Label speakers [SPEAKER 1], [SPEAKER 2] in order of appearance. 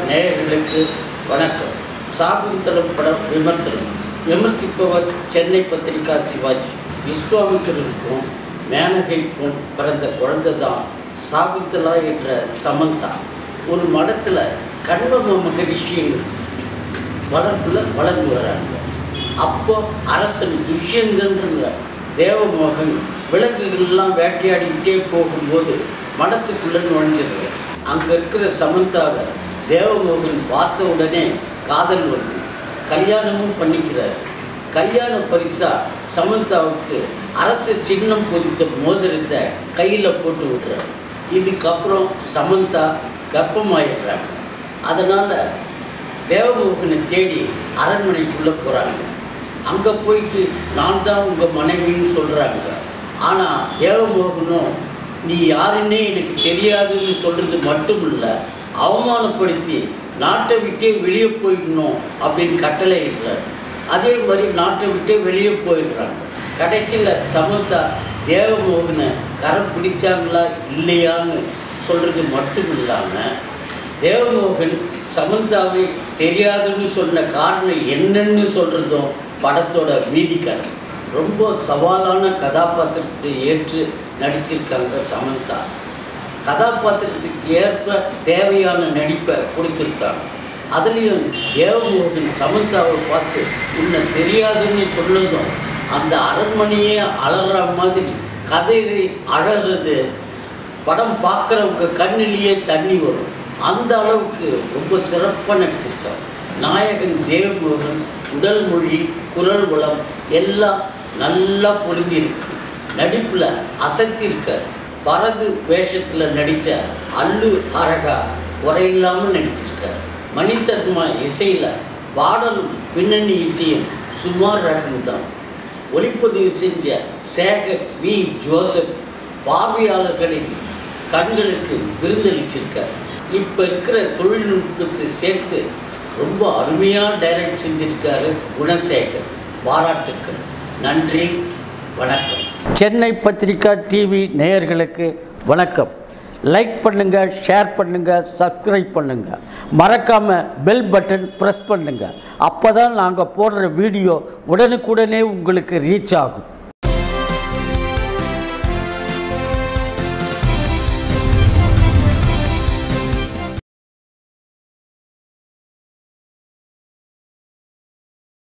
[SPEAKER 1] நேயர்களுக்கு வணக்கம் சாகுந்தலம் படம் விமர்சனம் விமர்சிப்பவர் சென்னை பத்திரிகா சிவாஜி விஸ்வாமித்திரருக்கும் மேனகைக்கும் பிறந்த குழந்தை தான் சாகுந்தலா என்ற சமந்தா ஒரு மடத்தில் கண்மம மகரிஷியின் வளர்ப்பில் வளர்ந்து வராங்க அப்போ அரசன் துஷ்யந்தன்ற தேவமோகன் விலங்குகள்லாம் வேட்டையாடிக்கிட்டே போகும்போது மடத்துக்குள்ளே நுழைஞ்சிருங்க அங்கே இருக்கிற சமந்தாவை தேவமோகன் பார்த்த உடனே காதல் வருது கல்யாணமும் பண்ணிக்கிறார் கல்யாண பரிசா சமந்தாவுக்கு அரசு சின்னம் பொதித்த மோதிரத்தை கையில் போட்டு விடுறார் இதுக்கப்புறம் சமந்தா கர்ப்பமாயிடுறாங்க அதனால் தேவமோகனை தேடி அரண்மனைக்குள்ளே போகிறாங்க அங்கே போயிட்டு நான் தான் உங்கள் மனைவின்னு சொல்கிறாங்க ஆனால் தேவமோகனும் நீ யாருன்னே எனக்கு தெரியாதுன்னு சொல்கிறது மட்டும் இல்லை அவமானப்படுத்தி நாட்டை விட்டே வெளியே போயிடணும் அப்படின்னு கட்டளை இடுறாரு அதே மாதிரி நாட்டை விட்டே வெளியே போயிடுறாங்க கடைசியில் சமந்தா தேவமோகனை கரம் பிடிச்சாங்களா இல்லையான்னு சொல்கிறது மட்டும் இல்லாமல் தேவமோகன் சமந்தாவை தெரியாதுன்னு சொன்ன காரணம் என்னன்னு சொல்கிறதும் படத்தோட மீதிக்காரன் ரொம்ப சவாலான கதாபாத்திரத்தை ஏற்று நடிச்சிருக்காங்க சமந்தா கதாபாத்திரத்துக்கு ஏற்ப தேவையான நடிப்பை கொடுத்துருக்காங்க அதுலேயும் தேவமோகன் சமந்தாவை பார்த்து உன்னை தெரியாதுன்னு சொன்னதும் அந்த அரண்மனையே அலற மாதிரி கதையை அழறது படம் பார்க்குறவங்க கண்ணிலேயே தண்ணி வரும் அந்த அளவுக்கு ரொம்ப சிறப்பாக நடிச்சிருக்காங்க நாயகன் தேவமோகன் உடல் மொழி குரல் வளம் எல்லாம் நல்லா பொருந்திருக்கு நடிப்பில் அசத்தியிருக்கார் பரது வேஷத்தில் நடித்த அல்லு அரகா குறையில்லாமல் நடிச்சிருக்கார் மணி சர்மா இசையில் பாடலும் பின்னணி இசையும் சுமார் ரகம்தான் ஒளிப்பதிவு செஞ்ச சேகர் வி ஜோசப் பார்வையாளர்களின் கண்களுக்கு விருந்தளிச்சிருக்கார் இப்போ இருக்கிற தொழில்நுட்பத்தை சேர்த்து ரொம்ப அருமையாக டைரக்ட் செஞ்சிருக்காரு குணசேகர் பாராட்டுக்கள் நன்றி வணக்கம் சென்னை பத்திரிகா டிவி நேயர்களுக்கு வணக்கம் லைக் பண்ணுங்கள் ஷேர் பண்ணுங்கள் சப்ஸ்கிரைப் பண்ணுங்கள் மறக்காமல் பெல் பட்டன் ப்ரெஸ் பண்ணுங்கள் அப்போ தான் நாங்கள் போடுற வீடியோ உடனுக்குடனே உங்களுக்கு ரீச் ஆகும்